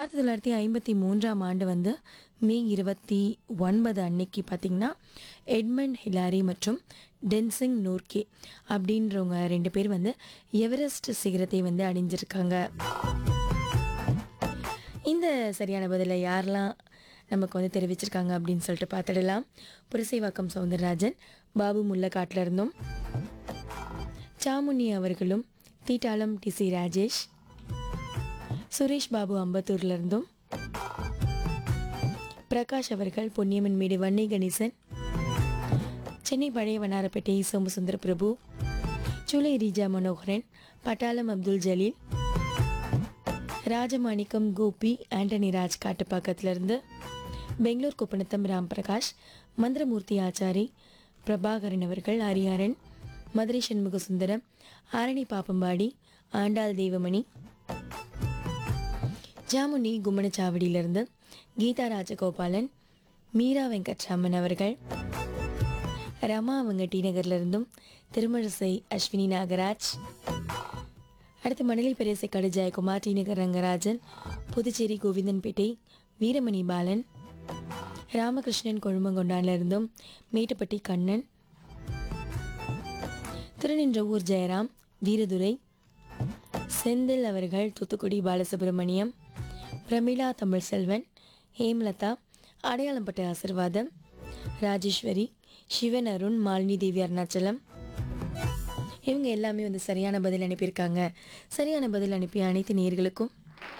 ஆயிரத்தி தொள்ளாயிரத்தி ஐம்பத்தி மூன்றாம் ஆண்டு வந்து மே இருபத்தி ஒன்பது அன்னைக்கு பார்த்திங்கன்னா எட்மண்ட் ஹிலாரி மற்றும் டென்சிங் நூர்கே அப்படின்றவங்க ரெண்டு பேர் வந்து எவரெஸ்ட் சிகரத்தை வந்து அடைஞ்சிருக்காங்க இந்த சரியான பதிலை யாரெல்லாம் நமக்கு வந்து தெரிவிச்சிருக்காங்க அப்படின்னு சொல்லிட்டு பார்த்துடலாம் புரசைவாக்கம் சவுந்தரராஜன் பாபு முல்லக்காட்டில் இருந்தும் சாமுனி அவர்களும் தீட்டாளம் டி சி ராஜேஷ் சுரேஷ் பாபு அம்பத்தூர்ல இருந்தும் பிரகாஷ் அவர்கள் பொன்னியம்மன் மீது வன்னி கணேசன் சென்னை பழைய வண்ணாரப்பேட்டை சோமசுந்தர பிரபு சுலை ரீஜா மனோகரன் பட்டாளம் அப்துல் ஜலீல் ராஜமாணிக்கம் கோபி ஆண்டனி ராஜ் காட்டுப்பாக்கத்திலிருந்து பெங்களூர் குப்பநத்தம் ராம் பிரகாஷ் மந்திரமூர்த்தி ஆச்சாரி பிரபாகரன் அவர்கள் ஹரிஹரன் மதுரை சண்முக சுந்தரம் ஆரணி பாப்பம்பாடி ஆண்டாள் தேவமணி ஜாமுனி கும்மனச்சாவடியிலிருந்து கீதா ராஜகோபாலன் மீரா வெங்கட்ராமன் அவர்கள் ரமா அவங்க டி நகர்லேருந்தும் திருமழிசை அஸ்வினி நாகராஜ் அடுத்து மணலி பெரியசை கடு ஜெயக்குமார் டி நகர் ரங்கராஜன் புதுச்சேரி கோவிந்தன்பேட்டை வீரமணி பாலன் ராமகிருஷ்ணன் கொழுமங்கொண்டான்ல இருந்தும் மேட்டுப்பட்டி கண்ணன் திருநின்றவூர் ஜெயராம் வீரதுரை செந்தில் அவர்கள் தூத்துக்குடி பாலசுப்ரமணியம் பிரமிளா தமிழ் செல்வன் ஹேம்லதா அடையாளம்பட்ட ஆசிர்வாதம் ராஜேஸ்வரி சிவன் அருண் மாலினி தேவி அருணாச்சலம் இவங்க எல்லாமே வந்து சரியான பதில் அனுப்பியிருக்காங்க சரியான பதில் அனுப்பிய அனைத்து நேயர்களுக்கும்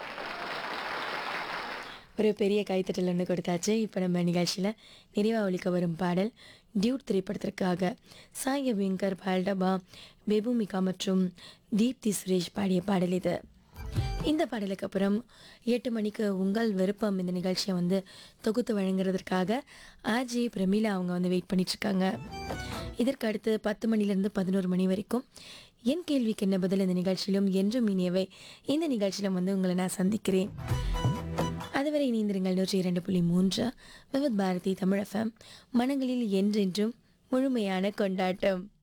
ஒரு பெரிய கைத்தட்டல் ஒன்று கொடுத்தாச்சு இப்போ நம்ம நிகழ்ச்சியில் நிறைவா ஒலிக்க வரும் பாடல் டியூட் திரைப்படத்திற்காக சாய் அபிங்கர் பால்டபா பெபுமிகா மற்றும் தீப்தி சுரேஷ் பாடிய பாடல் இது இந்த பாடலுக்கு அப்புறம் எட்டு மணிக்கு உங்கள் விருப்பம் இந்த நிகழ்ச்சியை வந்து தொகுத்து வழங்குறதற்காக ஆர்ஜே பிரமிளா அவங்க வந்து வெயிட் பண்ணிட்டு இருக்காங்க இதற்கு அடுத்து பத்து மணிலேருந்து பதினோரு மணி வரைக்கும் என் கேள்விக்கு என்ன பதில் இந்த நிகழ்ச்சியிலும் என்றும் இனியவை இந்த நிகழ்ச்சியிலும் வந்து உங்களை நான் சந்திக்கிறேன் அதுவரை இணைந்திருங்கள் நூற்றி இரண்டு புள்ளி மூன்று விவத் பாரதி தமிழ் எஃப்எம் மனங்களில் என்றென்றும் முழுமையான கொண்டாட்டம்